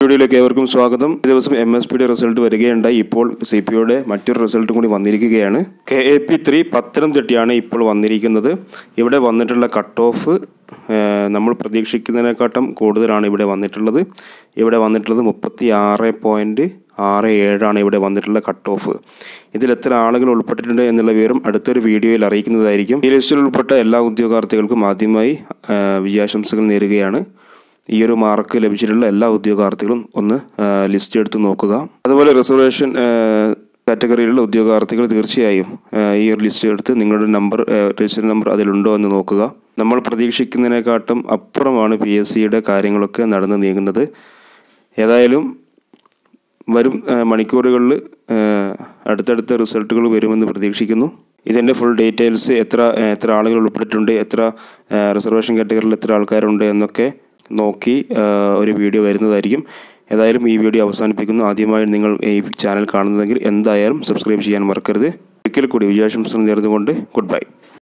വീഡിയോയിലേക്ക് ഏവർക്കും സ്വാഗതം ഈ ദിവസം എം എസ് പിയുടെ റിസൾട്ട് വരികയുണ്ടായി ഇപ്പോൾ സി പി യുടെ മറ്റൊരു റിസൾട്ടും കൂടി വന്നിരിക്കുകയാണ് കെ എ പി ത്രീ പത്തനംതിട്ടയാണ് ഇപ്പോൾ വന്നിരിക്കുന്നത് ഇവിടെ വന്നിട്ടുള്ള കട്ട് ഓഫ് നമ്മൾ പ്രതീക്ഷിക്കുന്നതിനെക്കാട്ടും കൂടുതലാണ് ഇവിടെ വന്നിട്ടുള്ളത് ഇവിടെ വന്നിട്ടുള്ളത് മുപ്പത്തി ആറ് പോയിൻറ്റ് ആറ് ഏഴാണ് ഇവിടെ വന്നിട്ടുള്ള കട്ട് ഓഫ് ഇതിൽ എത്ര ആളുകൾ ഉൾപ്പെട്ടിട്ടുണ്ട് എന്നുള്ള വിവരം അടുത്തൊരു വീഡിയോയിൽ അറിയിക്കുന്നതായിരിക്കും ഈ ലിസ്റ്റിൽ ഉൾപ്പെട്ട എല്ലാ ഉദ്യോഗാർത്ഥികൾക്കും ആദ്യമായി ആ, വിജയാശംസകൾ നേരുകയാണ് ഈ ഒരു മാർക്ക് ലഭിച്ചിട്ടുള്ള എല്ലാ ഉദ്യോഗാർത്ഥികളും ഒന്ന് ആ, ലിസ്റ്റ് എടുത്ത് നോക്കുക അതുപോലെ റിസർവേഷൻ ആ, കാറ്റഗറിയിലുള്ള ഉദ്യോഗാർത്ഥികൾ തീർച്ചയായും ആ, ഈ ഒരു ലിസ്റ്റ് എടുത്ത് നിങ്ങളുടെ നമ്പർ ആ, രജിസ്റ്റർ നമ്പർ അതിലുണ്ടോ എന്ന് നോക്കുക നമ്മൾ പ്രതീക്ഷിക്കുന്നതിനെക്കാട്ടും അപ്പുറമാണ് പി എസ് സിയുടെ കാര്യങ്ങളൊക്കെ നടന്നു നീങ്ങുന്നത് ഏതായാലും വരും മണിക്കൂറുകളിൽ അടുത്തടുത്ത റിസൾട്ടുകൾ വരുമെന്ന് പ്രതീക്ഷിക്കുന്നു ഇതിൻ്റെ ഫുൾ ഡീറ്റെയിൽസ് എത്ര ആ, എത്ര ആളുകൾ ഉൾപ്പെട്ടിട്ടുണ്ട് എത്ര ആ, റിസർവേഷൻ കാറ്റഗറിയിൽ എത്ര ആൾക്കാരുണ്ട് എന്നൊക്കെ നോക്കി ആ, ഒരു വീഡിയോ വരുന്നതായിരിക്കും ഏതായാലും ഈ വീഡിയോ അവസാനിപ്പിക്കുന്നു ആദ്യമായി നിങ്ങൾ ഈ ചാനൽ കാണുന്നതെങ്കിൽ എന്തായാലും സബ്സ്ക്രൈബ് ചെയ്യാൻ മറക്കരുത് ഒരിക്കൽ കൂടി വിജയാശംസകൾ നേർന്നുകൊണ്ട് ഗുഡ് ബൈ